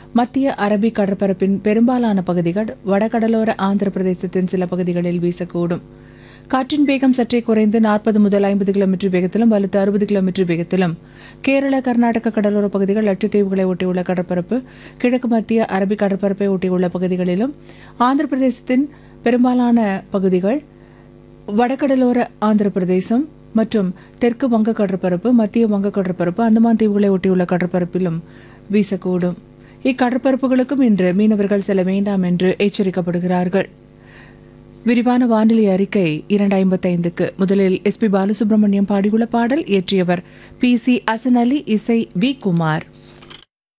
மத்திய அரபிக் கடற்பரப்பின் பெரும்பாலான பகுதிகள் வடகடலோர ஆந்திர பிரதேசத்தின் சில பகுதிகளில் வீசக்கூடும் காற்றின் வேகம் சற்றே குறைந்து நாற்பது முதல் ஐம்பது கிலோமீட்டர் வேகத்திலும் வலுத்து அறுபது கிலோமீட்டர் வேகத்திலும் கேரள கர்நாடக கடலோர பகுதிகள் லட்சத்தீவுகளை ஒட்டியுள்ள கடற்பரப்பு கிழக்கு மத்திய அரபிக் கடற்பரப்பை ஒட்டியுள்ள பகுதிகளிலும் ஆந்திர பிரதேசத்தின் பெரும்பாலான பகுதிகள் வடகடலோர ஆந்திர பிரதேசம் மற்றும் தெற்கு வங்க கடற்பரப்பு மத்திய வங்க கடற்பரப்பு அந்தமான் தீவுகளை ஒட்டியுள்ள கடற்பரப்பிலும் வீசக்கூடும் இக்கடற்பரப்புகளுக்கும் இன்று மீனவர்கள் செல்ல வேண்டாம் என்று எச்சரிக்கப்படுகிறார்கள் விரிவான வானிலை அறிக்கை இரண்டு ஐம்பத்தைந்துக்கு முதலில் எஸ்பி பாலசுப்ரமணியம் பாடியுள்ள பாடல் இயற்றியவர் பி சி அசன் அலி இசை வி குமார்